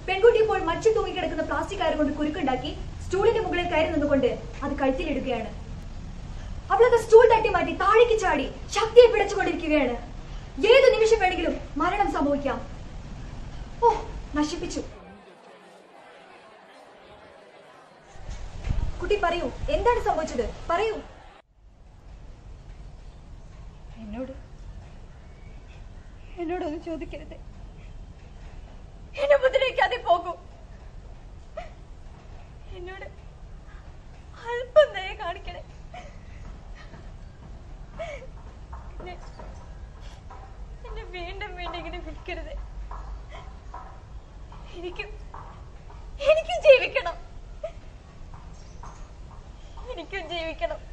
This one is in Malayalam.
പെൺകുട്ടി ഇപ്പോൾ മച്ചു തൂങ്ങിക്കിടക്കുന്ന പ്ലാസ്റ്റിക് കയർ കൊണ്ട് കുരുക്കുണ്ടാക്കി സ്റ്റൂളിന്റെ മുകളിൽ കയറി നിന്നുകൊണ്ട് അത് കഴുത്തിലിടുകയാണ് അവളത് സ്റ്റൂൾ തട്ടി മാറ്റി താഴേക്ക് ചാടി ശക്തിയെ പിടച്ചുകൊണ്ടിരിക്കുകയാണ് ഏത് നിമിഷം വേണമെങ്കിലും മരണം സംഭവിക്കാം ഓ നശിപ്പിച്ചു കുട്ടി പറയൂ എന്താണ് സംഭവിച്ചത് പറയൂ എന്നോട് എന്നോടൊന്നും ചോദിക്കരുത് എന്നെ ഉപദ്രവിക്കാതെ പോകൂ എന്നോട് അല്പം ദയ കാണിക്കണേ എന്നെ എന്നെ വീണ്ടും വീണ്ടും ഇങ്ങനെ വിൽക്കരുത് എനിക്കും എനിക്കും ജീവിക്കണം എനിക്കും ജീവിക്കണം